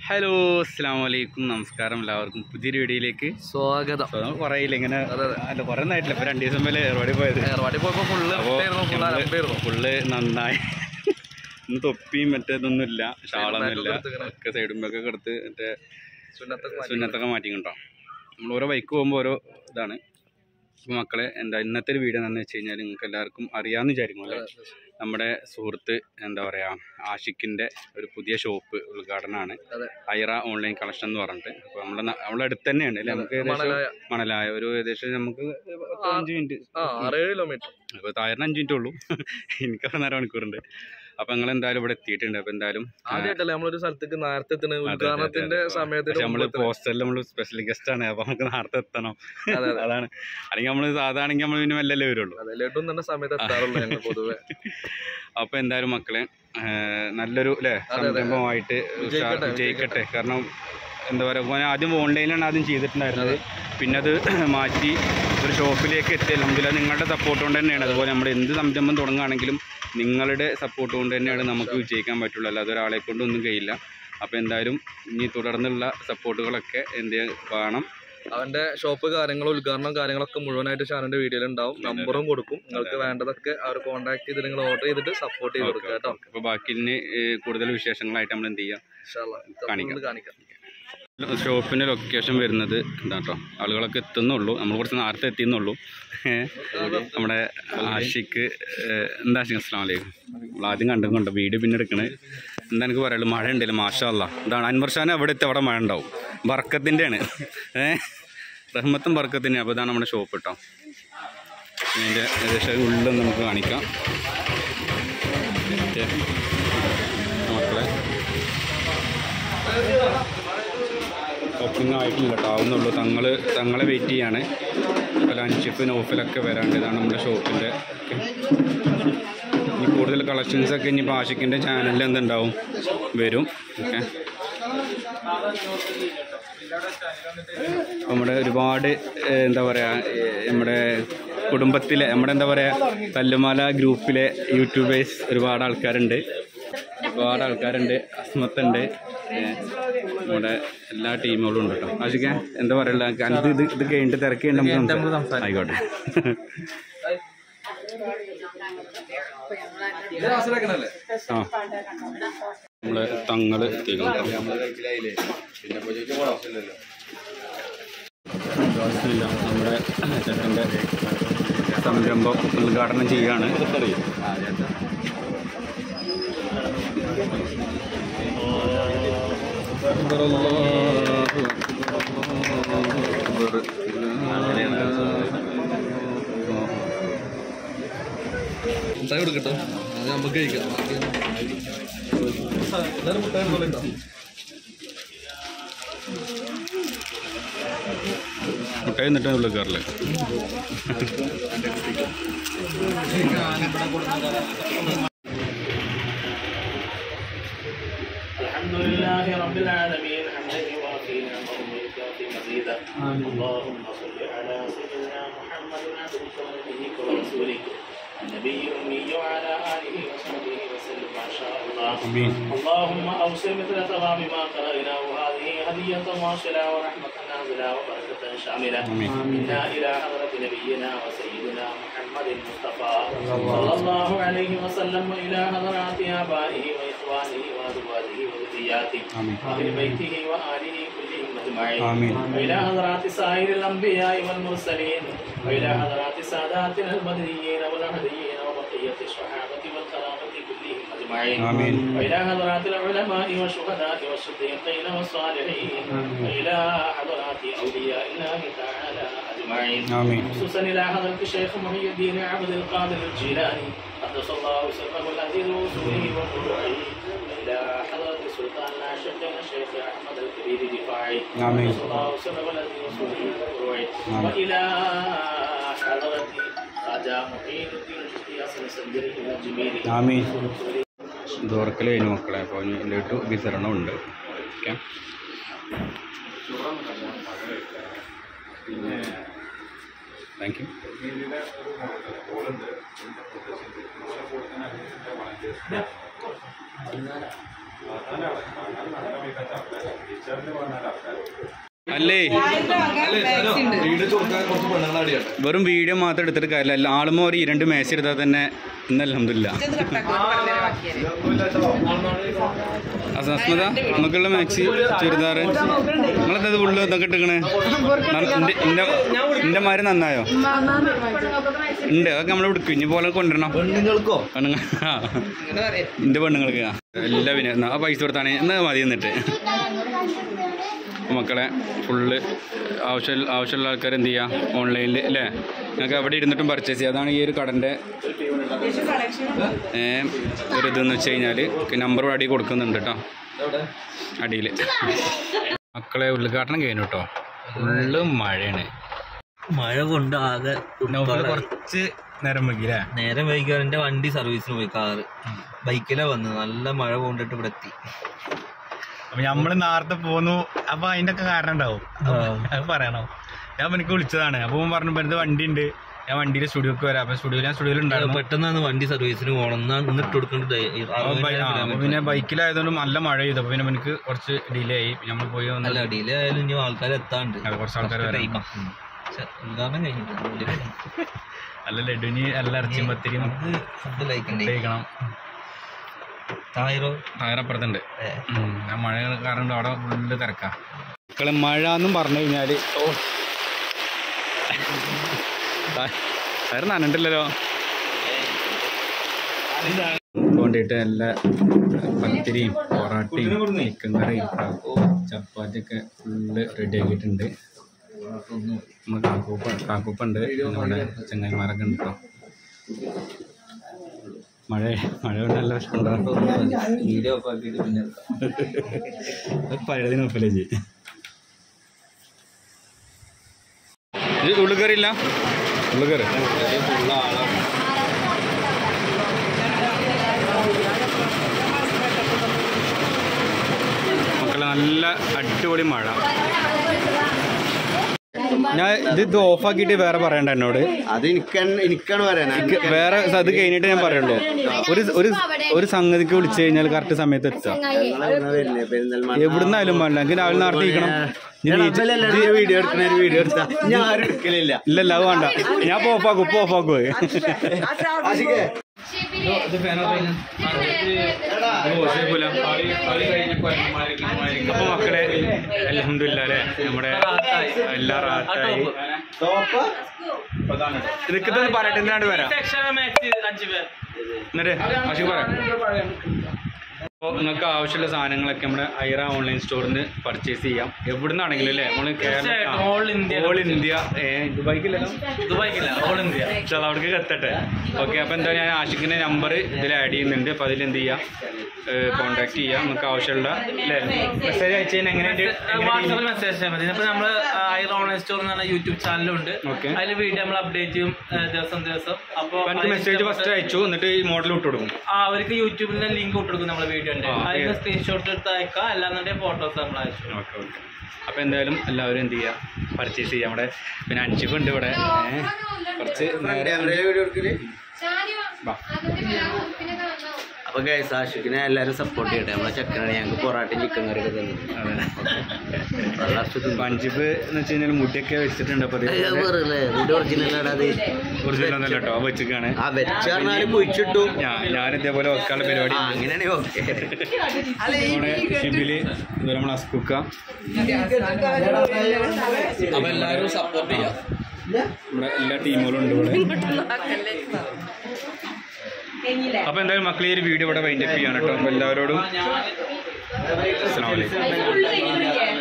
Hello അസ്സാം വലൈക്കും നമസ്കാരം എല്ലാവർക്കും പുതിയൊരു വീഡിയോയിലേക്ക് സ്വാഗതം സ്വന്തം കുറേ ഇല്ല ഇങ്ങനെ അതെ, അതെ. അല്ല കുറേ നായിട്ടില്ല ഇപ്പൊ രണ്ട് ദിവസം മേലെ ഏർവാടി പോയത് ഏർവാടി പോയപ്പോ ഫുള്ള് അപ്പോൾ ഫുള്ള് അലമ്പായിരുന്നു ഫുള്ള് നന്നായി ഇന്ന് തൊപ്പിയും മറ്റേതൊന്നും ഇല്ല ഷാളൊന്നും ഇല്ല എടുത്തിങ്ങനെ. ഒക്കെ സൈഡുമ്പൊക്കെ എടുത്ത് മറ്റേ സുന്നത്തൊക്കെ മാറ്റി. സുന്നത്തൊക്കെ മാറ്റിക്കണ്ടോ നമ്മൾ ഓരോ ബൈക്ക് പോകുമ്പോൾ ഓരോ ഇതാണ് അപ്പോൾ മക്കളെ എന്താ ഇന്നത്തെ ഒരു വീഡിയോ എന്താണെന്ന് വെച്ച് കഴിഞ്ഞാൽ നിങ്ങൾക്ക് എല്ലാവർക്കും അറിയാമെന്ന് വിചാരിക്കും അല്ലേ നമ്മുടെ സുഹൃത്ത് എന്താ പറയുക ആഷിക്കിൻ്റെ ഒരു പുതിയ ഷോപ്പ് ഉദ്ഘാടനമാണ് അതെ. ഐറ ഓൺലൈൻ കളക്ഷൻ എന്ന് പറഞ്ഞിട്ട് അപ്പോൾ നമ്മുടെ ന- നമ്മുടെ അടുത്ത് തന്നെയാണ് അല്ലേ നമുക്ക് ഏകദേശം മണലായ മണലായ ഒരു ഏകദേശം നമുക്ക് പത്ത് അഞ്ച് മിനിറ്റ് ആ ആറേഴ് കിലോമീറ്റർ അപ്പോൾ തായറിന് അഞ്ച് മിനിറ്റ് ഉള്ളൂ എനിക്ക് അവിടെ നേരം മണിക്കൂറുണ്ട് അപ്പോൾ നിങ്ങൾ എന്തായാലും ഇവിടെ എത്തിയിട്ടുണ്ട് അപ്പോൾ എന്തായാലും ആദ്യമായിട്ടല്ലേ നമ്മളൊരു സ്ഥലത്തേക്ക് നേരത്തെ എത്തുന്നത് ഉദ്ഘാടനത്തിന്റെ സമയത്തിന് നമ്മൾ മുമ്പ് എത്തുന്നത്. പോസ്റ്ററിൽ നമ്മൾ സ്പെഷ്യൽ ഗസ്റ്റ് ആണ് അപ്പോൾ നമുക്ക് നേരത്തെ എത്തണം അതെ, അതെ. അതാണ് അല്ലെങ്കിൽ നമ്മൾ സാധാണെങ്കിൽ നമ്മൾ പിന്നെ മെല്ലല്ലേ വരുള്ളൂ അതെ ലഡും തന്നെ സമയത്ത് എത്താറുള്ളൂ ഞങ്ങൾ പൊതുവെ അപ്പോൾ എന്തായാലും മക്കളെ ആ, നല്ലൊരു അല്ലേ അതെ, അതെ. സംരംഭമായിട്ട് വിജയിക്കട്ടെ, ജയിക്കട്ടെ കാരണം എന്താ പറയുക മോനെ ആദ്യം ഓൺലൈനിലാണ് ആദ്യം ചെയ്തിട്ടുണ്ടായിരുന്നത് പിന്നെ അത് മാറ്റി ഒരു ഷോപ്പിലേക്ക് എത്തി അല്ലെങ്കിൽ നിങ്ങളുടെ സപ്പോർട്ട് കൊണ്ട് തന്നെയാണ് അതുപോലെ നമ്മൾ എന്ത് സംരംഭം തുടങ്ങുകയാണെങ്കിലും നിങ്ങളുടെ സപ്പോർട്ട് കൊണ്ട് തന്നെയാണ് നമുക്ക് വിജയിക്കാൻ പറ്റുള്ളൂ അല്ലാതെ ഒരാളെ കൊണ്ടൊന്നും കഴിയില്ല അപ്പോൾ എന്തായാലും ഇനി തുടർന്നുള്ള സപ്പോർട്ടുകളൊക്കെ എന്ത് വേണം അവന്റെ ഷോപ്പ് കാര്യങ്ങളും ഉദ്ഘാടനം കാര്യങ്ങളൊക്കെ മുഴുവനായിട്ട് ഷാനിന്റെ വീഡിയോയിൽ ഉണ്ടാവും നമ്പറും കൊടുക്കും നിങ്ങൾക്ക് വേണ്ടതൊക്കെ അവർ കോൺടാക്ട് ചെയ്ത് നിങ്ങൾ ഓർഡർ ചെയ്തിട്ട് സപ്പോർട്ട് ചെയ്ത് കൊടുക്കുക കേട്ടോ അപ്പോൾ ബാക്കി ഇനി ഏഹ്, കൂടുതൽ വിശേഷങ്ങളായിട്ട് നമ്മൾ എന്ത് ചെയ്യാം ഇൻഷാ അല്ലാ. ഇത് കാണിക്കാം. ഒന്ന് കാണിക്കാം ഷോപ്പിൻ്റെ ലൊക്കേഷൻ വരുന്നത് എന്താ കേട്ടോ ആളുകളൊക്കെ എത്തുന്നുള്ളൂ നമ്മൾ കുറച്ച് നേരത്തെ എത്തിയെന്നുള്ളൂ ഏഹ്, നമ്മുടെ ആഷിക്ക് ഏഹ്, എന്താ ആഷിക്ക് അസ്ലാം വലൈക്കും നമ്മൾ ആദ്യം കണ്ടും കൊണ്ട് വീഡിയോ പിന്നെ എടുക്കണേ എന്താ എനിക്ക് പറയുള്ളൂ മഴ ഉണ്ടല്ലോ മാഷാ അല്ലാ ഇതാണ് അൻവർ ഷാൻ അവിടെ എത്തി അവിടെ മഴ ഉണ്ടാവും ബർക്കത്തിൻ്റെയാണ് ഏഹ് റഹ്മത്തും ബർക്കത്തിൻ്റെ അപ്പോൾ ഇതാണ് നമ്മുടെ ഷോപ്പ് കേട്ടോ അതിൻ്റെ ഏകദേശം ഉള്ളിൽ നമുക്ക് കാണിക്കാം ഓക്കേ. മക്കളെ ഓപ്പണിംഗ് ആയിട്ടില്ല കേട്ടോ ആവുന്നുള്ളൂ തങ്ങൾ തങ്ങളെ വെയിറ്റ് ചെയ്യാണ് ലഞ്ചിപ്പ് നോഫിലൊക്കെ വരാണ്ട് ഇതാണ് നമ്മുടെ ഷോപ്പിൻ്റെ ഇനി കൂടുതൽ കളക്ഷൻസ് ഒക്കെ ഇനിയിപ്പോൾ ആഷിക്കിൻ്റെ ചാനലിൽ എന്തുണ്ടാവും വരും ഓക്കെ നമ്മുടെ ഒരുപാട് ഏഹ്, എന്താ പറയുക നമ്മുടെ കുടുംബത്തിലെ നമ്മുടെ എന്താ പറയുക തല്ലുമാല ഗ്രൂപ്പിലെ യൂട്യൂബേഴ്സ് ഒരുപാട് ആൾക്കാരുണ്ട് ഒരുപാട് ആൾക്കാരുണ്ട് അസ്മത്തുണ്ട് ഏഹ്, നമ്മുടെ എല്ലാ ടീമുകളും ഉണ്ട് കേട്ടോ ആഷിക്ക എന്താ പറയുക ഇത് ഇത് ഇത് കഴിഞ്ഞിട്ട് തിരക്കി നമുക്ക് സംസാരിക്കാം. ആയിക്കോട്ടെ ആ നമ്മള് തങ്ങള് എത്തിക്കണം ഇല്ല, നമ്മുടെ ചേട്ടൻ്റെ സംരംഭം ഉദ്ഘാടനം ചെയ്യുകയാണ് മുട്ടായി കൊടുക്കട്ടോ അത് നമുക്ക് കഴിക്കാം ബാക്കി എല്ലാവരും മുട്ടായി പോലെ ഉണ്ടോ മുട്ടായി എന്നിട്ട് ഉള്ളിൽ കയറില്ലേ الحمد لله رب العالمين حمدا يوافي نعمه ويكافي مزيدا اللهم صل على سيدنا محمد عبدك ونبيك ورسولك النبي الامي وعلى اله وصحبه وسلم ما شاء الله آمين. اللهم اوصل مثل تمام ما قرأناه هذه هدية واصلة ورحمة نازلة وبركة شاملة آمين. منا إلى حضرة نبينا وسيدنا محمد المصطفى صلى الله عليه وسلم وإلى حضرات آبائه وإخوانه وأزواجه وذرياته آمين. وأهل بيته وآله كلهم أجمعين آمين. وإلى حضرات سائر الأنبياء والمرسلين وإلى حضرات ساداتنا البدريين والأهديين وبقية الصحابة والكرامة كلهم أجمعين آمين. وإلى حضرات العلماء والشهداء والصديقين والصالحين وإلى حضرات أولياء الله تعالى أجمعين آمين. خصوصا إلى حضرة الشيخ محي الدين عبد القادر الجيلاني قدس الله سره العزيز وصوله وفروعه وإلى حضرة سلطان الشيخ الشيخ أحمد الكبير الرفاعي آمين. قدس الله سره العزيز وصوله وفروعه آمين. وإلى حضرة خواجة محي الدين الشيخ حسن السندري الأجميري ആമീൻ ദോർക്കൽ കഴിഞ്ഞു മക്കളെ അപ്പോൾ ഇനി ഇതിലോട്ട് വിതരണം ഉണ്ട് ഓക്കെ താങ്ക് യു അല്ലേ വീട് ചുരുക്കാൻ കുറച്ച് പെണ്ണുങ്ങൾ അടിയാണ് വെറും വീഡിയോ മാത്രം എടുത്തിട്ട് കാര്യമില്ല എല്ലാ ആളുമോ ഒരു ഈ രണ്ട് മേശ എടുത്താൽ തന്നെ ഇന്നല്ല അസ്മത നമുക്കുള്ള മാക്സി ചുരിദാർ നിങ്ങളെന്താ ഉള്ളു ഇതൊക്കെ ഇട്ടിക്കണേ എന്റെ മാര് നന്നായോ ഉണ്ട് അതൊക്കെ നമ്മൾ ഉടുക്കും ഇനി പോലെ കൊണ്ടുവരണം പെണ്ണുങ്ങൾക്കോ പെണ്ണുങ്ങൾ ആ എൻ്റെ പെണ്ണുങ്ങൾക്ക് ആ എല്ലാ പിന്നെ ആ പൈസ കൊടുത്താണ് എന്നാ മതി എന്നിട്ട് മക്കളെ ഫുള്ള് ആവശ്യം ആവശ്യമുള്ള ആൾക്കാർ എന്ത് ചെയ്യുക ഓൺലൈനിൽ അല്ലേ ഞങ്ങൾക്ക് അവിടെ ഇരുന്നിട്ടും പർച്ചേസ് ചെയ്യാം അതാണ് ഈ ഒരു കടൻ്റെ ഒരു ഇതെന്ന് വെച്ച് കഴിഞ്ഞാൽ നമ്പർ അടി കൊടുക്കുന്നുണ്ട് കേട്ടോ എവിടെ അടിയിൽ മക്കളെ ഉദ്ഘാടനം കഴിഞ്ഞു കേട്ടോ ഫുള്ള് മഴയാണ് മഴ കൊണ്ട് ആകെ ഉൾപ്പാടായി. കുറച്ച് നേരം വൈകില്ലേ നേരം വൈകിയാൽ എന്റെ വണ്ടി സർവീസിന് പോയി കാറ് ബൈക്കിലാ വന്നത് നല്ല മഴ കൊണ്ടിട്ട് ഇവിടെ എത്തി അപ്പൊ നമ്മള് നേരത്തെ പോന്നു അപ്പൊ അതിന്റെ ഒക്കെ കാരണം ഉണ്ടാവും അത് പറയണോ ഞാൻ എനിക്ക് വിളിച്ചതാണ് അപ്പൊ ഓൻ പറഞ്ഞു വെറുതെ വണ്ടി ഉണ്ട് ഞാൻ വണ്ടിയിൽ സ്റ്റുഡിയോക്ക് വരാം അപ്പൊ സ്റ്റുഡിയോയിൽ ഞാൻ സ്റ്റുഡിയോയിൽ ഉണ്ടായിരുന്നു പെട്ടെന്നാണ് വണ്ടി സർവീസിന് പോകണം എന്നാ ഇന്ന് ഇട്ട് കൊടുക്കേണ്ടത് അപ്പൊ ബൈ- ആ, അപ്പൊ പിന്നെ ബൈക്കിലായതുകൊണ്ട് നല്ല മഴ ചെയ്തു അപ്പൊ പിന്നെ എനിക്ക് കുറച്ച് ഡിലേ ആയി നമ്മൾ പോയി വന്ന് നല്ല അടിയിലെ ആയാലും ഇനി ആൾക്കാർ എത്താണ്ട് അതെ, കുറച്ച് ആൾക്കാര് വരാൻ. ടൈമാ. പക്ഷെ ഉദ്ഘാടനം കഴിഞ്ഞിട്ട് നല്ല ലഡുനി നല്ല ഇറച്ചിയും പത്തിരിയും നമുക്ക് ഫുഡ് ലൈക്കണ്ടേ കഴിക്കണം തായറോ ടയറപ്പുറത്തുണ്ട് ഏ. ഞാൻ മഴ കാരണം അവിടെ ഫുള്ള് തിരക്കാ മക്കളെ മഴ എന്നും പറഞ്ഞു കഴിഞ്ഞാല് ഓ ടയർ നനണ്ടില്ലല്ലോ കൊണ്ടിട്ട് നല്ല പത്തിരിയും പൊറാട്ടയും ചിക്കൻ കറിയും ചപ്പാത്തിയൊക്കെ ഫുള്ള് റെഡി ആക്കിയിട്ടുണ്ട് നമ്മൾ കാക്കൂപ്പ കാക്കൂപ്പുണ്ട് നമ്മുടെ ചങ്ങായിമാരൊക്കെ ഉണ്ട് കേട്ടോ മഴ മഴ കൊണ്ട് നല്ല വിഷമമുണ്ടാകും വീഡിയോ ഓഫ് ആക്കിയിട്ട് പിന്നെ പഴയതിന് ഒപ്പല്ലേ ചെയ്യും ഇത് ഉള്ളുകറിയില്ല ഉള്ളുകറി മക്കളെ നല്ല അടിപൊളി മഴ ഞാൻ ഇത് ഇത് ഓഫാക്കിയിട്ട് വേറെ പറയണ്ട എന്നോട് അത് എനിക്കാണ് എനിക്കാണ് പറയാനാ എനിക്ക് വേറെ അത് കഴിഞ്ഞിട്ട് ഞാൻ പറയുള്ളൂ ഒരു ഒരു ഒരു സംഗതിക്ക് വിളിച്ചു കഴിഞ്ഞാൽ കറക്റ്റ് സമയത്ത് എത്തുക വരുന്നത് പെരിന്തൽമണ്ണ എവിടുന്നായാലും പാടില്ല എനിക്ക് രാവിലെ നേരത്തെ ഇരിക്കണം ഇനി നീച്ച് വീഡിയോ എടുക്കുന്ന ഒരു വീഡിയോ എടുത്താ ഞാൻ ആരും എടുക്കലില്ല ഇല്ലല്ല അത് വേണ്ട ഞാൻ ഇപ്പൊ ഓഫാക്കും ഇപ്പൊ ഓഫാക്കും ആഷിക്കേ അപ്പൊ മക്കളെ അലഹമില്ല അല്ലേ നമ്മുടെ എല്ലാ റാത്തായി ടോപ്പ് നിൽക്കുന്നത് പറയട്ടെ എന്തിനാണ്ട് വരാം എന്നിട്ട് ആഷിക്ക് പറയാം അപ്പോൾ നിങ്ങൾക്ക് ആവശ്യമുള്ള സാധനങ്ങളൊക്കെ നമ്മുടെ ഐറ ഓൺലൈൻ സ്റ്റോറിൽ നിന്ന് പർച്ചേസ് ചെയ്യാം എവിടുന്നാണെങ്കിലും അല്ലേ നമ്മൾ Keralam all India all India ദുബായിക്കില്ലല്ലോ ദുബായിക്കില്ല ഓൾ ഇന്ത്യ പക്ഷെ അത് അവിടേക്ക് എത്തട്ടെ ഓക്കെ അപ്പോൾ എന്താ ഞാൻ ആഷിക്കിൻ്റെ നമ്പർ ഇതിൽ ആഡ് ചെയ്യുന്നുണ്ട് അപ്പോൾ അതിൽ എന്ത് ചെയ്യാം കോൺടാക്ട് ചെയ്യാം നിങ്ങൾക്ക് ആവശ്യമുള്ള അല്ലേ മെസ്സേജ് അയച്ചു കഴിഞ്ഞാൽ എങ്ങനെയായിട്ട് വാട്സാപ്പിൽ മെസ്സേജ് അയച്ചാൽ മതി ഇപ്പൊ നമ്മള് ഐറ ഓൺലൈൻ സ്റ്റോർ എന്ന് പറഞ്ഞ യൂട്യൂബ് ചാനലുണ്ട് Okay. അതിൽ വീഡിയോ നമ്മൾ അപ്ഡേറ്റ് ചെയ്യും ഏ, ദിവസം ദിവസം അപ്പോൾ എനിക്ക് മെസ്സേജ് ഫസ്റ്റ് അയച്ചു എന്നിട്ട് ഈ മോഡൽ വിട്ട് കൊടുക്കും ആ അവർക്ക് യൂട്യൂബിന്റെ ലിങ്ക് കൊടുക്കും നമ്മളെ വീഡിയോന്റെ ആ, അതിന് ഏത്? സ്ക്രീൻഷോട്ട് എടുത്ത് അയക്കാം അല്ലാന്നുണ്ടെങ്കിൽ ഫോട്ടോസ് നമ്മൾ അയച്ചു ഓക്കെ ഓക്കെ അപ്പോൾ എന്തായാലും എല്ലാവരും എന്ത് ചെയ്യുക പർച്ചേസ് ചെയ്യുക നമ്മുടെ പിന്നെ അഞ്ചിപ്പ് ഉണ്ട് ഇവിടെ ഏ, കുറച്ച് നേരെ വീഡിയോ എടുക്കല് വാ. അപ്പൊ ഗൈസ് ആഷിക്കിനെ എല്ലാരും സപ്പോർട്ട് ചെയ്യട്ടെ നമ്മളെ ചെക്കനാണ് ഞങ്ങൾക്ക് പൊറാട്ടയും ചിക്കൻ കറി ഒക്കെ തന്നത് അതെ പഞ്ചിപ്പ് എന്ന് വെച്ച് കഴിഞ്ഞാൽ മുടിയൊക്കെ വെച്ചിട്ടുണ്ട് അപ്പോൾ ഒറിജിനൽ അത് ഒറിജിനൽ ഒന്നല്ല കേട്ടോ അത് വെച്ചിക്കാണ് ആ വെച്ച് പറഞ്ഞാല് കുഴിച്ചിട്ടു ഞാൻ ഞാൻ ഇതേപോലെ വെക്കാനുള്ള പരിപാടി ആ അങ്ങനെയാണെങ്കിൽ ഓക്കെ നമ്മുടെ ഷിബില് ഇതുപോലെ നമ്മൾ അസ്കുക്ക അപ്പൊ എല്ലാവരും സപ്പോർട്ട് ചെയ്യാം നമ്മുടെ എല്ലാ ടീമുകളും ഉണ്ട് ഇവിടെ അപ്പോൾ എന്തായാലും മക്കളെ ഈ ഒരു വീഡിയോ ഇവിടെ വൈൻഡപ്പ് ചെയ്യാണ് കേട്ടോ അപ്പോൾ എല്ലാവരോടും അസ്സലാമു അലൈക്കും